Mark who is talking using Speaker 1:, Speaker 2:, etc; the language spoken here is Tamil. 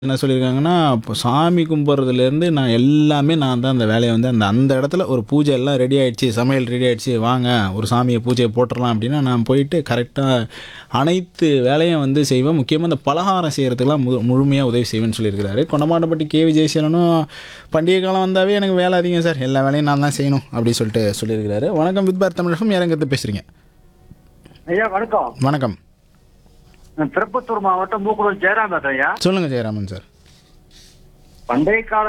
Speaker 1: என்ன சொல்லியிருக்காங்கன்னா இப்போ சாமி கும்பிட்றதுலேருந்து நான் எல்லாமே நான் தான் அந்த வேலையை வந்து அந்த அந்த இடத்துல ஒரு பூஜை எல்லாம் ரெடி ஆயிடுச்சு சமையல் ரெடி ஆயிடுச்சு வாங்க ஒரு சாமியை பூஜையை போட்டுடலாம் அப்படின்னா நான் போயிட்டு கரெக்டாக அனைத்து வேலையும் வந்து செய்வேன் முக்கியமாக இந்த பலகாரம் செய்கிறதுக்கெலாம் மு முழுமையாக உதவி செய்வேன்னு சொல்லியிருக்கிறாரு கொண்டமாட்டப்பட்டி கே விஜயசேலனும் பண்டிகை காலம் வந்தாவே எனக்கு வேலை அதிகம் சார் எல்லா வேலையும் நான் தான் செய்யணும் அப்படி சொல்லிட்டு சொல்லியிருக்கிறாரு வணக்கம் வித் பார் தமிழகம் யாரங்கிறது பேசுகிறீங்க
Speaker 2: ஐயா வணக்கம்
Speaker 1: வணக்கம்
Speaker 2: நான் திருப்பத்தூர் மாவட்டம் மூக்குளூர் ஜெயராம் பேசுறேன் ஐயா
Speaker 1: சொல்லுங்கள் ஜெயராமன் சார்
Speaker 2: பண்டைய கால